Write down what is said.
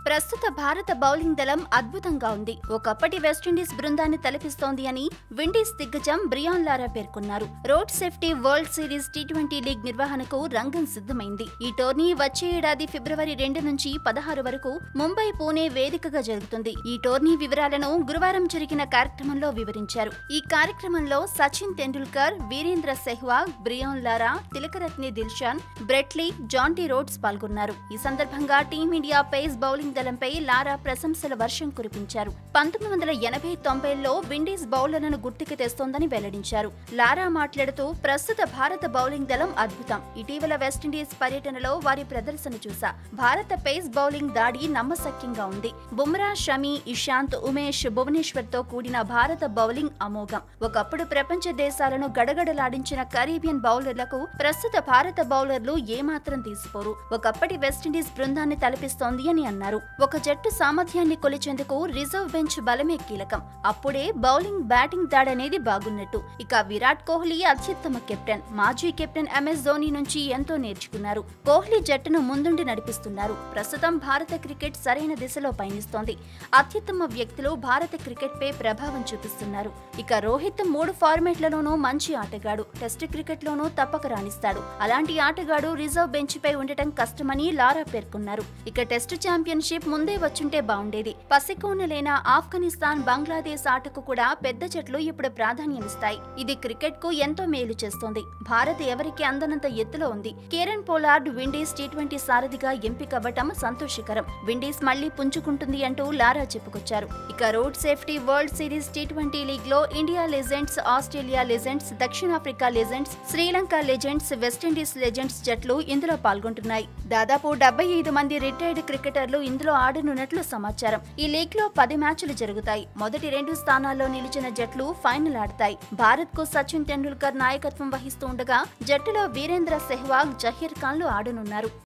ప్రస్తుత భారత బౌలింగ్ దళం అద్భుతంగా ఉంది ఒకప్పటి వెస్టిండీస్ బృందాన్ని తలపిస్తోంది అని విండీస్ దిగ్గజం బ్రియాన్ లారా పేర్కొన్నారు road safety world series T twenty league నిర్వహణకు రంగం సిద్ధమైంది ఈ టోర్నీ వచ్చే ఏడాది ఫిబ్రవరి రెండు నుంచి పదహారు వరకు ముంబై పూణే వేదికగా జరుగుతుంది ఈ టోర్నీ వివరాలను గురువారం జరిగిన కార్యక్రమంలో వివరించారు ఈ కార్యక్రమంలో Sachin Tendulkar Virender Sehwag Brian Lara Tillakaratne Dilshan Brett Lee Jonty Rhodes పాల్గొన్నారు ఈ సందర్భంగా టీమిండియా పేస్ బౌలింగ్ దళంపై లారా ప్రశంసల వర్షం కురిపించారు పంతొమ్మిది వందల ఎనభై తొంభైలో విండీస్ బౌలర్లను గుర్తుకు తెస్తోందని వెల్లడించారు లారా మాట్లాడుతూ ప్రస్తుత భారత బౌలింగ్ దళం అద్భుతం ఇటీవల వెస్టిండీస్ పర్యటనలో వారి ప్రదర్శన చూసా భారత పేస్ బౌలింగ్ దాడి నమ్మశక్యంగా ఉంది బుమ్రా షమి ఇషాంత్ ఉమేష్ భువనేశ్వర్ తో కూడిన భారత బౌలింగ్ అమోఘం ఒకప్పుడు ప్రపంచ దేశాలను గడగడలాడించిన కరీబియన్ బౌలర్లకు ప్రస్తుత భారత బౌలర్లు ఏమాత్రం తీసిపోరు ఒకప్పటి వెస్టిండీస్ బృందాన్ని తలపిస్తోంది అని అన్నారు ఒక జట్టు సామర్థ్యాన్ని కొలిచేందుకు రిజర్వ్ బెంచ్ బలమే కీలకం అప్పుడే బౌలింగ్ బ్యాటింగ్ దాడనేది బాగున్నట్టు ఇక విరాట్ కోహ్లీ అత్యుత్తమ కెప్టెన్ మాజీ కెప్టెన్ ఎంఎస్ ధోని నుంచి ఎంతో నేర్చుకున్నారు కోహ్లీ జట్టును ముందుండి నడిపిస్తున్నారు ప్రస్తుతం భారత క్రికెట్ సరైన దిశలో పయనిస్తోంది అత్యుత్తమ వ్యక్తులు భారత క్రికెట్ పై ప్రభావం చూపిస్తున్నారు ఇక రోహిత్ మూడు ఫార్మాట్లలోనూ మంచి ఆటగాడు టెస్ట్ క్రికెట్ లోనూ తప్పక రాణిస్తాడు అలాంటి ఆటగాడు రిజర్వ్ బెంచ్ పై ఉండటం కష్టమని లారా పేర్కొన్నారు ఇక టెస్ట్ ఛాంపియన్షిప్ ముందే వచ్చుంటే బాగుండేది పసికోనలైన ఆఫ్ఘనిస్తాన్ బంగ్లాదేశ్ ఆటకు కూడా పెద్ద జట్లు ఇప్పుడు ప్రాధాన్యమిస్తాయి ఇది క్రికెట్ కు ఎంతో మేలు చేస్తోంది భారత్ ఎవరికి అందనంత ఎత్తులో ఉంది Kieron Pollard Windies T twenty సారథిగా ఎంపికవ్వటం సంతోషకరం విండీస్ మళ్లీ పుంజుకుంటుంది అంటూ లారా చెప్పుకొచ్చారు ఇక road safety world series T twenty league లో ఇండియా లెజెండ్స్ ఆస్ట్రేలియా లెజెండ్స్ దక్షిణాఫ్రికా legends Sri Lanka legends West Indies legends జట్లు ఇందులో పాల్గొంటున్నాయి దాదాపు డెబ్బై ఐదు మంది రిటైర్డ్ క్రికెటర్లు ఇందులో ఆడనున్నట్లు సమాచారం ఈ లీగ్ లో పది మ్యాచ్లు జరుగుతాయి మొదటి రెండు స్థానాల్లో నిలిచిన జట్లు ఫైనల్ ఆడతాయి భారత్ కు సచిన్ టెండూల్కర్ నాయకత్వం వహిస్తూ ఉండగా జట్టులో వీరేంద్ర సెహ్వాగ్ జహీర్ ఖాన్లు ఆడనున్నారు